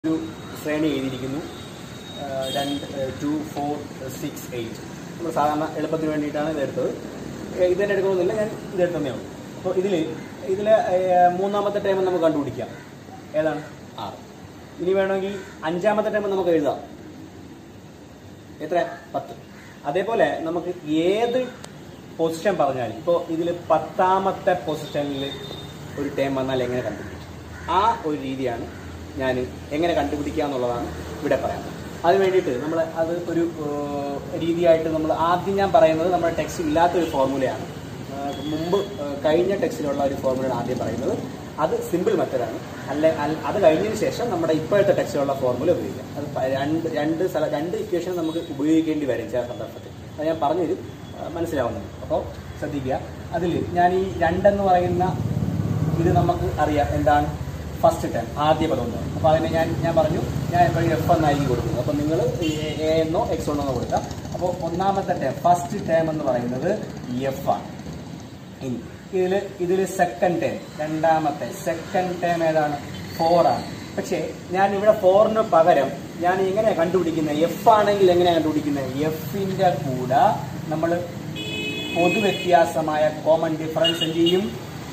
ഒരു ശ്രേണി എഴുതിയിരിക്കുന്നു ആ, രണ്ട് ടു ഫോർ സിക്സ് എയ്റ്റ് നമ്മൾ സാധാരണ എളുപ്പത്തിന് വേണ്ടിയിട്ടാണ് ഇതെടുത്തത് ഏ, ഇത് തന്നെ എടുക്കണമെന്നില്ല ഞാൻ ഇതെടുത്തതേ ഉള്ളൂ അപ്പോൾ ഇതിൽ ഇതിൽ മൂന്നാമത്തെ ടൈം നമുക്ക് കണ്ടുപിടിക്കാം ഏതാണ് ആറ് ഇനി വേണമെങ്കിൽ അഞ്ചാമത്തെ ടൈം നമുക്ക് എഴുതാം എത്ര പത്ത് അതേപോലെ നമുക്ക് ഏത് പൊസിഷൻ പറഞ്ഞാലും ഇപ്പോൾ ഇതിൽ പത്താമത്തെ പൊസിഷനിൽ ഒരു ടൈം വന്നാൽ എങ്ങനെ കണ്ടുപിടിക്കും ആ ഒരു രീതിയാണ് ഞാൻ എങ്ങനെ കണ്ടുപിടിക്കുക എന്നുള്ളതാണ് ഇവിടെ പറയാൻ അത് വേണ്ടിയിട്ട് നമ്മൾ അത് ഒരു ഏഹ്, രീതിയായിട്ട് നമ്മൾ ആദ്യം ഞാൻ പറയുന്നത് നമ്മുടെ ടെക്സ്റ്റ് ഇല്ലാത്തൊരു ഫോർമുലയാണ് ഏഹ്, മുമ്പ് ഏഹ്, കഴിഞ്ഞ ടെക്സ്റ്റിലുള്ള ഒരു ഫോർമുലയാണ് ആദ്യം പറയുന്നത് അത് സിമ്പിൾ മെത്തഡാണ് അല്ലെ അൽ- അത് കഴിഞ്ഞതിന് ശേഷം നമ്മുടെ ഇപ്പോഴത്തെ ടെക്സ്റ്റിലുള്ള ഫോർമുല ഉപയോഗിക്കാം അത് പ- രണ്ട് രണ്ട് സ്ഥല രണ്ട് ഇക്വേഷൻ നമുക്ക് ഉപയോഗിക്കേണ്ടി വരും ചില സന്ദർഭത്തിൽ അത് ഞാൻ പറഞ്ഞുതരും ആ, മനസ്സിലാവുന്നുണ്ട് അപ്പോൾ ശ്രദ്ധിക്കുക അതിൽ ഞാൻ ഈ രണ്ടെന്ന് പറയുന്ന ഇത് നമുക്ക് അറിയാം എന്താണ് ഫസ്റ്റ് ടൈം ആദ്യ പദം എന്ന് പറയും അപ്പോൾ അതിനെ ഞാൻ ഞാൻ പറഞ്ഞു ഞാൻ എപ്പോഴും എഫ് എന്നായിരിക്കും കൊടുക്കുന്നത് അപ്പോൾ നിങ്ങൾ എ എന്നോ എക്സ് എന്നോ കൊടുക്കാം അപ്പോൾ ഒന്നാമത്തെ ടേം ഫസ്റ്റ് ടേം എന്ന് പറയുന്നത് എഫ് ആണ് ഇനി ഇതിൽ ഇതിൽ സെക്കൻഡ് ടേം രണ്ടാമത്തെ സെക്കൻഡ് ടേം ഏതാണ് ഫോർ ആണ് പക്ഷേ ഞാൻ ഇവിടെ ഫോറിന് പകരം ഞാൻ എങ്ങനെയാണ് കണ്ടുപിടിക്കുന്നത് എഫ് ആണെങ്കിൽ എങ്ങനെയാണ് കണ്ടുപിടിക്കുന്നത് എഫിൻ്റെ കൂടെ നമ്മൾ പൊതുവ്യത്യാസമായ കോമൺ ഡിഫറൻസ് എന്ത് ചെയ്യും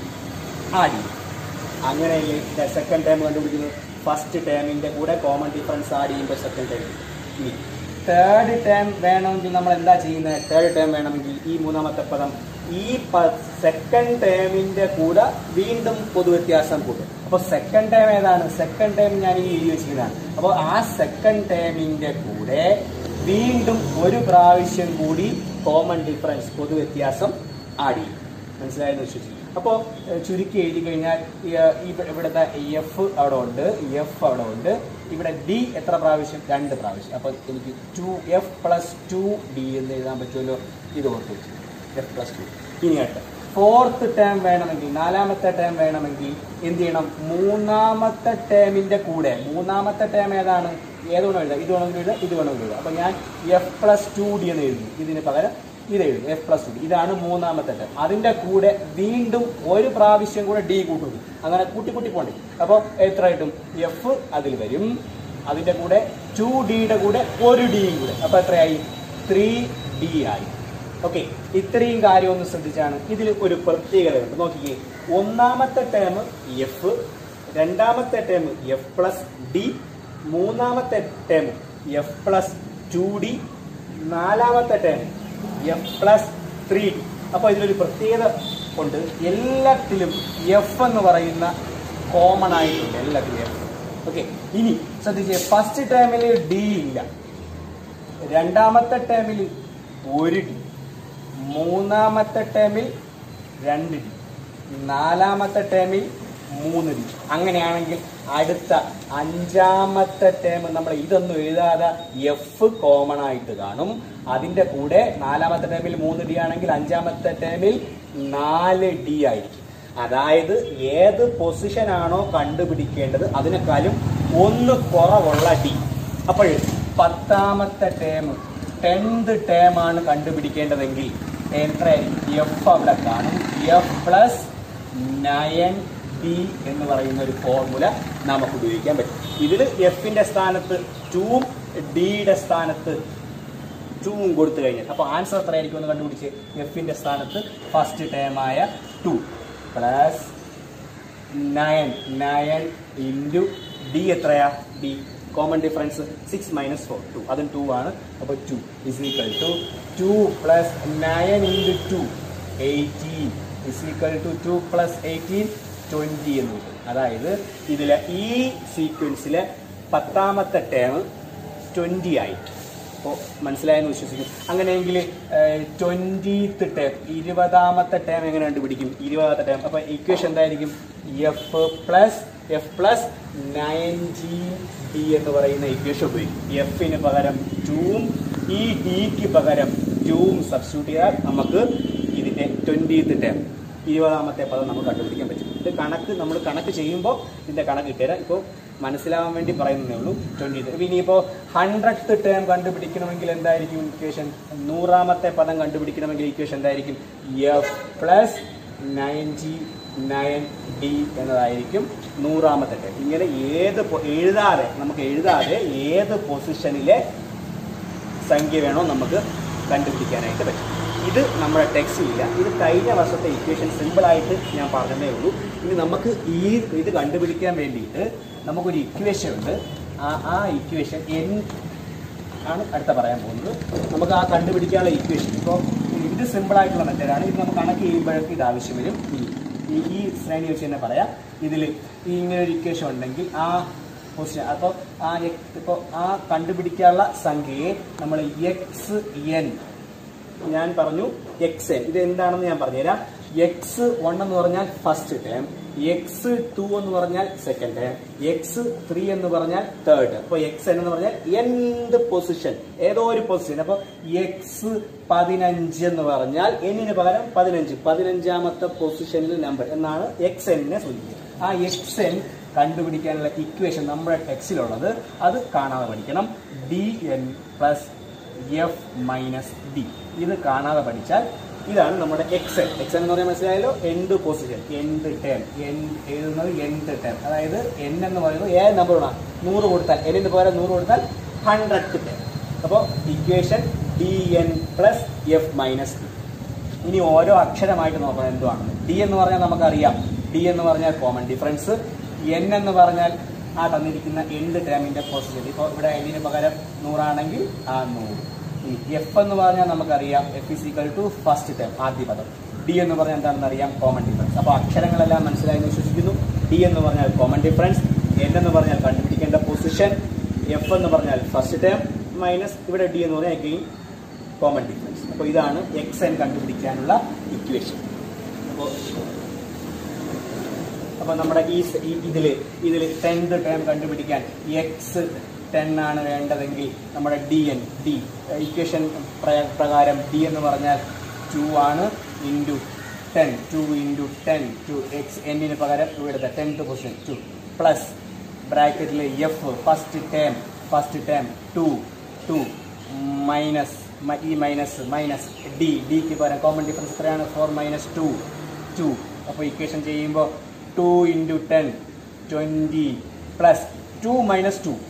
ആഡ് ചെയ്യും അങ്ങനെയല്ലേ സെക്കൻഡ് ടേം കണ്ടുപിടിക്കുന്നത് ഫസ്റ്റ് ടേമിൻ്റെ കൂടെ കോമൺ ഡിഫറൻസ് ആഡ് ചെയ്യുമ്പോൾ സെക്കൻഡ് ടേം ഇനി തേർഡ് ടേം വേണമെങ്കിൽ നമ്മൾ എന്താ ചെയ്യുന്നത് തേർഡ് ടേം വേണമെങ്കിൽ ഈ മൂന്നാമത്തെ പദം ഈ സെക്കൻഡ് ടേമിന്റെ കൂടെ വീണ്ടും പൊതുവ്യത്യാസം കൂട്ടും അപ്പോൾ സെക്കൻഡ് ടേം ഏതാണ് സെക്കൻഡ് ടേം ഞാൻ ഈ എഴുതി വെച്ചിരിക്കുന്നതാണ് അപ്പോൾ ആ സെക്കൻഡ് ടേമിന്റെ കൂടെ വീണ്ടും ഒരു പ്രാവശ്യം കൂടി കോമൺ ഡിഫറൻസ് പൊതുവ്യത്യാസം ആഡ് ചെയ്യും മനസ്സിലായെന്ന് വിശ്വസിക്കും അപ്പോൾ ചുരുക്കി എഴുതി കഴിഞ്ഞാൽ ഈ, ഈ ഇവിടുത്തെ എഫ് അവിടെ ഉണ്ട് എഫ് അവിടെ ഉണ്ട് ഇവിടെ ഡി എത്ര പ്രാവശ്യം രണ്ട് പ്രാവശ്യം അപ്പോൾ എനിക്ക് two F plus two D എന്ന് എഴുതാൻ പറ്റുമല്ലോ ഇത് ഓർത്ത് വെച്ചു എഫ് പ്ലസ് ടു ഇനി കേട്ടെ ഫോർത്ത് ടേം വേണമെങ്കിൽ നാലാമത്തെ ടേം വേണമെങ്കിൽ എന്ത് ചെയ്യണം മൂന്നാമത്തെ ടേമിന്റെ കൂടെ മൂന്നാമത്തെ ടേം ഏതാണ് ഏത് വേണം എഴുതാം ഇത് വേണമെങ്കിൽ എഴുതാം ഇത് വേണമെങ്കിൽ എഴുതാം അപ്പോൾ ഞാൻ എഫ് പ്ലസ് ടു ഡി എന്ന് എഴുതുന്നു ഇതിന് പകരം ഇത് എഴുതും എഫ് പ്ലസ് ടു ഇതാണ് മൂന്നാമത്തെ ടേം അതിന്റെ കൂടെ വീണ്ടും ഒരു പ്രാവശ്യം കൂടെ ഡി കൂട്ടുന്നു അങ്ങനെ കൂട്ടി കൂട്ടി പോണ്ടി അപ്പോൾ എത്ര കിട്ടും എഫ് അതിൽ വരും അതിന്റെ കൂടെ ടു ഡിയുടെ കൂടെ ഒരു ഡിയും കൂടെ അപ്പോൾ എത്രയായി ത്രീ ഡി ആയി ഓക്കെ ഇത്രയും കാര്യം ഒന്ന് ശ്രദ്ധിച്ചാണ് ഇതിൽ ഒരു പ്രത്യേകതയുണ്ട് നോക്കിക്കേ ഒന്നാമത്തെ ടേം എഫ് രണ്ടാമത്തെ ടേം എഫ് പ്ലസ് ഡി മൂന്നാമത്തെ term F plus two D നാലാമത്തെ term F plus three D അപ്പോൾ ഇതിലൊരു പ്രത്യേകത ഉണ്ട് എല്ലാത്തിലും എഫ് എന്ന് പറയുന്ന കോമൺ ആയിട്ടുണ്ട് എല്ലാത്തിലും എഫ് ഓക്കെ ഇനി ശ്രദ്ധിച്ചേ ഫസ്റ്റ് ടേമിൽ ഡി ഇല്ല രണ്ടാമത്തെ ടേമിൽ ഒരു ഡി മൂന്നാമത്തെ ടേമിൽ രണ്ട് ഡി നാലാമത്തെ ടേമിൽ മൂന്ന് ഡി അങ്ങനെയാണെങ്കിൽ അടുത്ത അഞ്ചാമത്തെ ടേം നമ്മൾ ഇതൊന്നും എഴുതാതെ എഫ് കോമൺ ആയിട്ട് കാണും അതിന്റെ കൂടെ നാലാമത്തെ ടേമിൽ മൂന്ന് ഡി ആണെങ്കിൽ അഞ്ചാമത്തെ ടേമിൽ നാല് ഡി ആയിരിക്കും അതായത് ഏത് പൊസിഷൻ ആണോ കണ്ടുപിടിക്കേണ്ടത് അതിനേക്കാളും ഒന്ന് കുറവുള്ള ഡി അപ്പോൾ പത്താമത്തെ ടേം ടെൻത് ടേം ആണ് കണ്ടുപിടിക്കേണ്ടതെങ്കിൽ എത്ര എഫ് അവിടെ കാണും എഫ് പ്ലസ് നയൻ ഡി എന്ന് പറയുന്ന ഒരു ഫോർമുല നമുക്ക് ഉപയോഗിക്കാൻ പറ്റും ഇതിൽ എഫിന്റെ സ്ഥാനത്ത് ടൂവും ഡിയുടെ സ്ഥാനത്ത് ടൂവും കൊടുത്തു കഴിഞ്ഞാൽ അപ്പോൾ ആൻസർ എത്രയായിരിക്കും എന്ന് കണ്ടുപിടിച്ച് എഫിന്റെ സ്ഥാനത്ത് ഫസ്റ്റ് ടേമായ two plus nine nine into D എത്രയാ D common difference six minus four two അതും ടു ആണ് അപ്പോൾ two is equal to two plus nine into two eighteen is equal to two plus eighteen twenty എന്ന് കിട്ടും അതായത് ഇതിലെ ഈ സീക്വൻസിലെ പത്താമത്തെ ടേം ട്വൻറ്റി ആയിട്ട് അപ്പോൾ മനസ്സിലായെന്ന് വിശ്വസിക്കും അങ്ങനെയെങ്കിൽ ട്വൻറ്റീത്ത് ടേം ഇരുപതാമത്തെ ടേം എങ്ങനെ കണ്ടുപിടിക്കും ഇരുപതാമത്തെ ടേം അപ്പോൾ ഇക്വേഷൻ എന്തായിരിക്കും F plus F plus nineteen D എന്ന് പറയുന്ന ഇക്വേഷൻ ഉപയോഗിക്കും എഫിന് പകരം ടൂവും ഈ ഡിക്ക് പകരം ടൂവും സബ്സ്റ്റിറ്റ്യൂട്ട് ചെയ്താൽ നമുക്ക് ഇതിൻ്റെ ട്വൻറ്റീത്ത് ടേം ഇരുപതാമത്തെ പദം നമുക്ക് കണ്ടുപിടിക്കാൻ പറ്റും ഇത് കണക്ക് നമ്മൾ കണക്ക് ചെയ്യുമ്പോൾ ഇതിൻ്റെ കണക്ക് ഇട്ടുതരാം ഇപ്പോൾ മനസ്സിലാവാൻ വേണ്ടി പറയുന്നതേ ഉള്ളൂ ട്വൻറ്റി ഇപ്പം ഇനിയിപ്പോൾ ഹൺഡ്രഡ് ടേം കണ്ടുപിടിക്കണമെങ്കിൽ എന്തായിരിക്കും ഇക്വേഷൻ നൂറാമത്തെ പദം കണ്ടുപിടിക്കണമെങ്കിൽ ഇക്വേഷൻ എന്തായിരിക്കും F plus ninety nine D എന്നതായിരിക്കും നൂറാമത്തെ ടേം ഇങ്ങനെ ഏത് പൊ- എഴുതാതെ നമുക്ക് എഴുതാതെ ഏത് പൊസിഷനിലെ സംഖ്യ വേണോ നമുക്ക് കണ്ടുപിടിക്കാനായിട്ട് പറ്റും ഇത് നമ്മുടെ ടെക്സ്റ്റിലില്ല ഇത് കഴിഞ്ഞ വർഷത്തെ ഇക്വേഷൻ സിമ്പിളായിട്ട് ഞാൻ പറഞ്ഞതേ ഉള്ളൂ ഇനി നമുക്ക് ഈ ഇത് കണ്ടുപിടിക്കാൻ വേണ്ടിയിട്ട് നമുക്കൊരു ഇക്വേഷൻ ഉണ്ട് ആ ആ ഇക്വേഷൻ എൻ ആണ് അടുത്ത പറയാൻ പോകുന്നത് നമുക്ക് ആ കണ്ടുപിടിക്കാനുള്ള ഇക്വേഷൻ ഇപ്പോൾ ഇത് സിമ്പിളായിട്ടുള്ള മെത്തേഡാണ് ഇത് നമുക്ക് കണക്ക് ചെയ്യുമ്പോഴൊക്കെ ഇത് ആവശ്യം വരും ഇനി ഈ ഈ ശ്രേണി വെച്ച് തന്നെ പറയാം ഇതിൽ ഈ ഇങ്ങനെ ഒരു ഇക്വേഷൻ ഉണ്ടെങ്കിൽ ആ പൊസിഷൻ അപ്പോൾ ആ ഇപ്പോൾ ആ കണ്ടുപിടിക്കാനുള്ള സംഖ്യയെ നമ്മൾ എക്സ് എൻ ഞാൻ പറഞ്ഞു എക്സ് എൻ ഇത് എന്താണെന്ന് ഞാൻ പറഞ്ഞുതരാം എക്സ് വൺ എന്ന് പറഞ്ഞാൽ ഫസ്റ്റ് ടേം എക്സ് ടു എന്ന് പറഞ്ഞാൽ സെക്കൻഡ് ടേം എക്സ് ത്രീ എന്ന് പറഞ്ഞാൽ തേർഡ് അപ്പൊ എക്സ് എൻ എന്ന് പറഞ്ഞാൽ എന്ത് പൊസിഷൻ ഏതോ ഒരു പൊസിഷൻ അപ്പൊ എക്സ് പതിനഞ്ച് എന്ന് പറഞ്ഞാൽ എന്നിന് പകരം പതിനഞ്ച് പതിനഞ്ചാമത്തെ പൊസിഷനിൽ നമ്പർ എന്നാണ് എക്സ് എന്നിനെ സൂചിപ്പിക്കുന്നത് ആ എക്സ് എൻ കണ്ടുപിടിക്കാനുള്ള ഇക്വേഷൻ നമ്മുടെ ടെക്സ്റ്റിലുള്ളത് അത് കാണാതെ പഠിക്കണം D N plus F minus D ഇത് കാണാതെ പഠിച്ചാൽ ഇതാണ് നമ്മുടെ എക്സ് എൻ എക്സ് എൻ എന്ന് പറയാൻ മനസ്സിലായല്ലോ nth position nth term N എഴുതുന്നത് എൻഡ് ടേം അതായത് എൻ എന്ന് പറയുന്നത് ഏത് നമ്പറാണ് നൂറ് കൊടുത്താൽ എന്നിന് പകരം നൂറ് കൊടുത്താൽ ഹൺഡ്രഡ് ടേം അപ്പോൾ equation D N plus F minus D ഇനി ഓരോ അക്ഷരമായിട്ട് നോക്കണം എന്തുവാണെന്ന് ഡി എന്ന് പറഞ്ഞാൽ നമുക്കറിയാം ഡി എന്ന് പറഞ്ഞാൽ കോമൺ ഡിഫറൻസ് എൻ എന്ന് പറഞ്ഞാൽ ആ തന്നിരിക്കുന്ന എൻഡ് ടേമിന്റെ പൊസിഷൻ ഇപ്പോൾ ഇവിടെ എന്നിന് പകരം നൂറാണെങ്കിൽ ആ നൂറ് എഫ് എന്ന് പറഞ്ഞാൽ നമുക്കറിയാം F is equal to first term ആദ്യ പദം ഡി എന്ന് പറഞ്ഞാൽ എന്താണെന്ന് അറിയാം കോമൺ ഡിഫറൻസ് അപ്പോൾ അക്ഷരങ്ങളെല്ലാം മനസ്സിലായി എന്ന് വിശ്വസിക്കുന്നു ഡി എന്ന് പറഞ്ഞാൽ കോമൺ ഡിഫറൻസ് എൻ എന്ന് പറഞ്ഞാൽ കണ്ടുപിടിക്കേണ്ട പൊസിഷൻ എഫ് എന്ന് പറഞ്ഞാൽ ഫസ്റ്റ് ടേം മൈനസ് ഇവിടെ ഡി എന്ന് പറഞ്ഞാൽ അഗെയിൻ കോമൺ ഡിഫറൻസ് അപ്പോൾ ഇതാണ് എക്സ് എൻ കണ്ടുപിടിക്കാനുള്ള ഇക്വേഷൻ അപ്പോൾ അപ്പോൾ നമ്മുടെ ഈ സ- ഈ ഇതില് ഇതിൽ ടെൻത് ടേം കണ്ടുപിടിക്കാൻ എക്സ് ടെൻ ആണ് വേണ്ടതെങ്കിൽ നമ്മുടെ ഡി എൻ ഡി ഇക്വേഷൻ പ്രകാരം ഡി എന്ന് പറഞ്ഞാൽ ടു ആണ് into ten two into ten two X എന്നിന് പകരം ഇവിടുത്തെ ടെൻത്ത് പൊസിഷൻ ടു പ്ലസ് ബ്രാക്കറ്റിൽ F first term first term two two minus ഈ മൈനസ് മൈനസ് ഡി ഡിക്ക് പകരം കോമൺ ഡിഫറൻസ് എത്രയാണ് ഫോർ മൈനസ് ടു ടു അപ്പോൾ ഇക്വേഷൻ ചെയ്യുമ്പോൾ two into ten twenty plus two minus two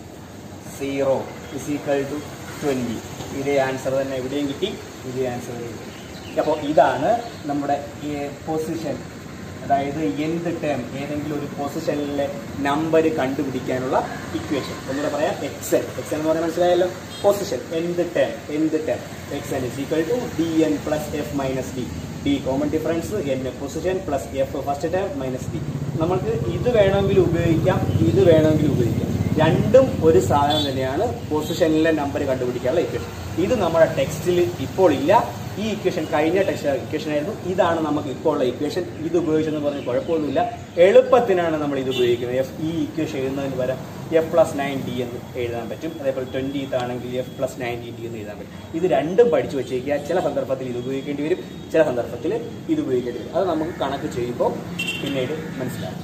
zero is equal to twenty ഇതേ answer തന്നെ എവിടെയും കിട്ടി ഇതേ ആൻസർ കിട്ടി അപ്പോൾ ഇതാണ് നമ്മുടെ പൊസിഷൻ അതായത് എന്ത് ടേം ഏതെങ്കിലും ഒരു പൊസിഷനിലെ നമ്പർ കണ്ടുപിടിക്കാനുള്ള ഇക്വേഷൻ ഒന്നുകൂടെ പറയാം എക്സ് എൻ എക്സ് എന്ന് പറയാൻ മനസ്സിലായല്ലോ പൊസിഷൻ എന്ത് ടേം എന്ത് term X N is equal to D N plus F minus D D common difference N position plus F first term minus D നമുക്ക് ഇത് വേണമെങ്കിൽ ഉപയോഗിക്കാം ഇത് വേണമെങ്കിൽ ഉപയോഗിക്കാം രണ്ടും ഒരു സാധനം തന്നെയാണ് പൊസിഷനിലെ നമ്പർ കണ്ടുപിടിക്കാനുള്ള ഇക്വേഷൻ ഇത് നമ്മുടെ ടെക്സ്റ്റിൽ ഇപ്പോൾ ഇല്ല ഈ ഇക്വേഷൻ കഴിഞ്ഞ ടെക്സ്റ്റ് ഇക്വേഷൻ ആയിരുന്നു ഇതാണ് നമുക്ക് ഇപ്പോൾ ഉള്ള ഇക്വേഷൻ ഇത് ഉപയോഗിച്ചെന്ന് പറഞ്ഞ് കുഴപ്പമൊന്നുമില്ല എളുപ്പത്തിനാണ് നമ്മൾ ഇത് ഉപയോഗിക്കുന്നത് എഫ് ഈ ഇക്വേഷൻ എഴുതുന്നതിന് പകരം എഫ് പ്ലസ് നയൻ ഡി എന്ന് എഴുതാൻ പറ്റും അതേപോലെ ട്വൻറ്റി ആണെങ്കിൽ എഫ് പ്ലസ് നയൻ ഡി എന്ന് എഴുതാൻ പറ്റും ഇത് രണ്ടും പഠിച്ചു വെച്ചേക്കുക ചില സന്ദർഭത്തിൽ ഇത് ഉപയോഗിക്കേണ്ടി വരും ചില സന്ദർഭത്തിൽ ഇത് ഉപയോഗിക്കേണ്ടി വരും അത് നമുക്ക് കണക്ക് ചെയ്യുമ്പോൾ പിന്നീട് മനസ്സിലാവും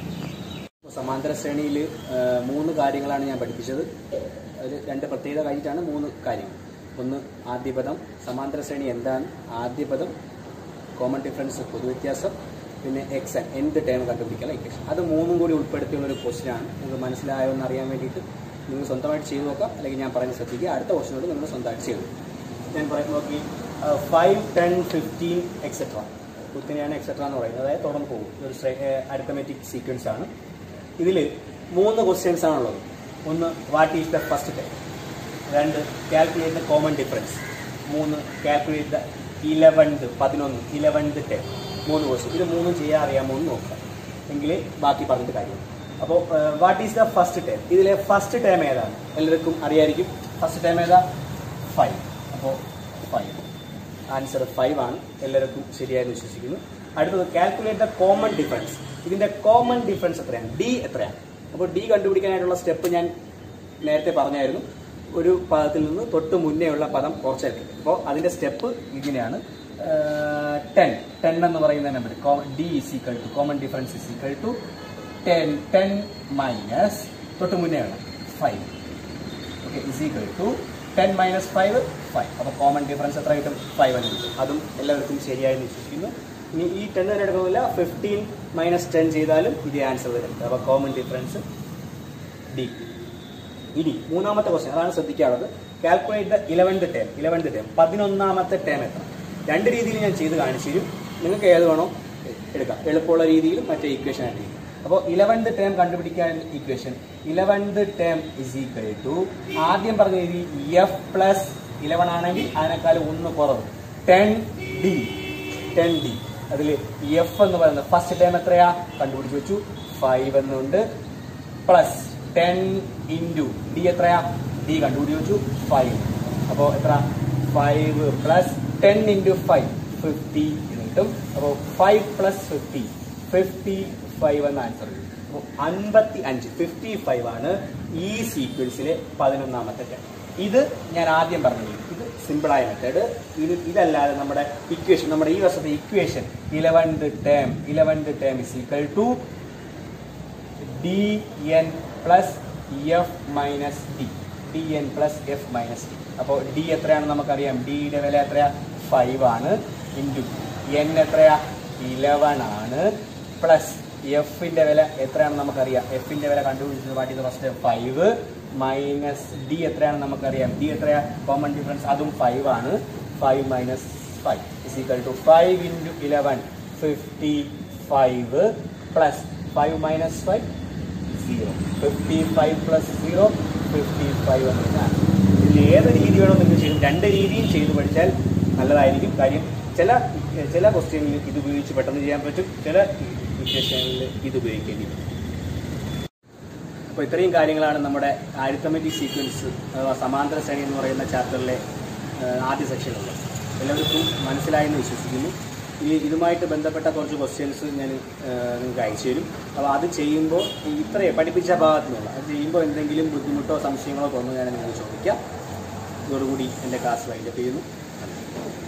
ഇപ്പോൾ സമാന്തര ശ്രേണിയിൽ മൂന്ന് കാര്യങ്ങളാണ് ഞാൻ പഠിപ്പിച്ചത് അതിൽ രണ്ട് പ്രത്യേകത കഴിഞ്ഞിട്ടാണ് മൂന്ന് കാര്യങ്ങൾ ഒന്ന് ആദ്യപദം സമാന്തര ശ്രേണി എന്താണ് ആദ്യപദം കോമൺ ഡിഫറൻസ് പൊതുവ്യത്യാസം പിന്നെ എക്സ് എന്ത് ടേം കണ്ടുപിടിക്കാനുള്ള ഇക്വേഷൻ അത് മൂന്നും കൂടി ഉൾപ്പെടുത്തിയുള്ള ഒരു ക്വസ്റ്റ്യൻ ആണ് നിങ്ങൾക്ക് മനസ്സിലായോ എന്ന് അറിയാൻ വേണ്ടിയിട്ട് നിങ്ങൾ സ്വന്തമായിട്ട് ചെയ്തു നോക്കാം അല്ലെങ്കിൽ ഞാൻ പറയുന്നത് ശ്രദ്ധിക്കുക അടുത്ത ക്വസ്റ്റിനോട് നിങ്ങൾ സ്വന്തമായിട്ട് ചെയ്തു ഞാൻ പറയുന്നത് നോക്കി ഫൈവ് ടെൻ ഫിഫ്റ്റീൻ എക്സെട്ര കുത്തിനെയാണ് എക്സെട്ര എന്ന് പറയുന്നത് അതായത് തുടർന്ന് പോകും ഒരു അരിത്തമെറ്റിക് സീക്വൻസ് ആണ് ഇതിൽ മൂന്ന് ക്വസ്റ്റ്യൻസ് ആണുള്ളത് ഒന്ന് what is the first time രണ്ട് കാൽക്കുലേറ്റ് ദ കോമൺ ഡിഫറൻസ് മൂന്ന് കാൽക്കുലേറ്റ് ദ ഇലവൻത് പതിനൊന്ന് ഇലവൻത് ടൈം മൂന്ന് ക്വസ്റ്റ്യൻ ഇത് മൂന്നും ചെയ്യാൻ അറിയാമോ എന്ന് നോക്കാം എങ്കിൽ ബാക്കി പറഞ്ഞിട്ട് കാര്യം അപ്പോൾ what is the first time ഇതിലെ ഫസ്റ്റ് ടൈം ഏതാണ് എല്ലാവർക്കും അറിയായിരിക്കും ഫസ്റ്റ് ടൈം ഏതാ ഫൈവ് അപ്പോൾ ഫൈവ് ആൻസർ ഫൈവ് ആണ് എല്ലാവർക്കും ശരിയായെന്ന് വിശ്വസിക്കുന്നു അടുത്തത് കാൽക്കുലേറ്റ് ദ കോമൺ ഡിഫറൻസ് ഇതിന്റെ കോമൺ ഡിഫറൻസ് എത്രയാണ് ഡി എത്രയാണ് അപ്പോൾ ഡി കണ്ടുപിടിക്കാനായിട്ടുള്ള സ്റ്റെപ്പ് ഞാൻ നേരത്തെ പറഞ്ഞായിരുന്നു ഒരു പദത്തിൽ നിന്ന് തൊട്ട് മുന്നേ ഉള്ള പദം കുറച്ചെടുക്കും അപ്പോൾ അതിന്റെ സ്റ്റെപ്പ് ഇങ്ങനെയാണ് ടെൻ ടെൻ എന്ന് പറയുന്ന number D is equal to common difference is equal to ten ten minus തൊട്ട് മുന്നേ ഉള്ള five okay is equal to ten minus five five അപ്പോൾ കോമൺ ഡിഫറൻസ് എത്ര കിട്ടും ഫൈവ് എന്ന് കിട്ടും അതും എല്ലാവർക്കും ശരിയായെന്ന് വിശ്വസിക്കുന്നു ഇനി ഈ ടെൻ തന്നെ എടുക്കുന്നില്ല ഫിഫ്റ്റീൻ മൈനസ് ടെൻ ചെയ്താലും ഇതേ ആൻസർ വരും അപ്പോൾ കോമൺ ഡിഫറൻസ് ഡി ഇനി മൂന്നാമത്തെ ക്വസ്റ്റ്യൻ അതാണ് ശ്രദ്ധിക്കാനുള്ളത് calculate the eleventh term eleventh term പതിനൊന്നാമത്തെ ടേം എത്ര രണ്ട് രീതിയിൽ ഞാൻ ചെയ്ത് കാണിച്ചു തരും നിങ്ങൾക്ക് ഏത് വേണോ എടുക്കാം എളുപ്പമുള്ള രീതിയിലും മറ്റേ ഇക്വേഷൻ ആയിട്ട് ചെയ്യും അപ്പോൾ ഇലവൻത് ടേം കണ്ടുപിടിക്കാൻ equation eleventh term is equal to ആദ്യം പറഞ്ഞ രീതി എഫ് പ്ലസ് ഇലവൻ ആണെങ്കിൽ അതിനേക്കാൾ ഒന്ന് കുറവ് ടെൻ ഡി ടെൻ ഡി അതിൽ എഫ് എന്ന് പറയുന്നത് ഫസ്റ്റ് ടേം എത്രയാ കണ്ടുപിടിച്ച് വെച്ചു ഫൈവ് എന്നുണ്ട് പ്ലസ് ടെൻ ഇൻറ്റു ഡി എത്രയാ ഡി കണ്ടുപിടിച്ച് വെച്ചു ഫൈവ് അപ്പോൾ എത്ര five plus ten into five fifty എന്ന് കിട്ടും അപ്പോൾ five plus fifty fifty five എന്ന ആൻസർ കിട്ടും അപ്പോൾ അൻപത്തി അഞ്ച് ഫിഫ്റ്റി ഫൈവ് ആണ് ഈ സീക്വൻസിലെ പതിനൊന്നാമത്തെ ടേം ഇത് ഞാൻ ആദ്യം പറഞ്ഞത് ഇത് സിമ്പിളായ മെത്തേഡ് ഇത് ഇതല്ലാതെ നമ്മുടെ ഇക്വേഷൻ നമ്മുടെ ഈ വർഷത്തെ equation eleventh term eleventh term is equal to D N plus F minus D D N plus F minus D അപ്പോൾ ഡി എത്രയാണെന്ന് നമുക്കറിയാം ഡിയുടെ വില എത്രയാ ഫൈവ് ആണ് ഇൻറ്റു എൻ എത്രയാ ഇലവൻ ആണ് പ്ലസ് എഫിന്റെ വില എത്രയാണെന്ന് നമുക്കറിയാം എഫിന്റെ വില കണ്ടുപിടിച്ചത് വാട്ടിയത് ഫസ്റ്റ് ഫൈവ് മൈനസ് ഡി എത്രയാണെന്ന് നമുക്കറിയാം ഡി എത്രയാ കോമൺ ഡിഫറൻസ് അതും ഫൈവ് ആണ് five minus five is equal to five into eleven fifty five plus five minus five zero fifty five plus zero fifty five എന്നതാണ് ഇതിൽ ഏത് രീതി വേണോ നിങ്ങൾ ചെയ്യും രണ്ട് രീതിയും ചെയ്തു പഠിച്ചാൽ നല്ലതായിരിക്കും കാര്യം ചില ചില ക്വസ്റ്റ്യനിൽ ഇത് ഉപയോഗിച്ച് പെട്ടെന്ന് ചെയ്യാൻ പറ്റും ചില ഇക്വേഷനിൽ ഇത് ഉപയോഗിക്കേണ്ടി വരും അപ്പോൾ ഇത്രയും കാര്യങ്ങളാണ് നമ്മുടെ ആരിത്തമെറ്റിക് സീക്വൻസ് അഥവാ സമാന്തര ശ്രേണി എന്ന് പറയുന്ന ചാപ്റ്ററിലെ ഏഹ്, ആദ്യ സെക്ഷനുള്ളത് എല്ലാവർക്കും മനസ്സിലായെന്ന് വിശ്വസിക്കുന്നു ഇനി ഇതുമായിട്ട് ബന്ധപ്പെട്ട കുറച്ച് ക്വസ്റ്റ്യൻസ് ഞാൻ ഏഹ്, നിങ്ങൾക്ക് അയച്ചു തരും അപ്പോൾ അത് ചെയ്യുമ്പോൾ ഈ ഇത്രയും പഠിപ്പിച്ച ഭാഗത്തു നിന്നുള്ള അത് ചെയ്യുമ്പോൾ എന്തെങ്കിലും ബുദ്ധിമുട്ടോ സംശയങ്ങളോ തോന്നുന്നു ഞാൻ നിങ്ങൾ ചോദിക്കാം ഇതോടുകൂടി എൻ്റെ ക്ലാസ് വൈൻഡപ്പ് ചെയ്യുന്നു നന്ദി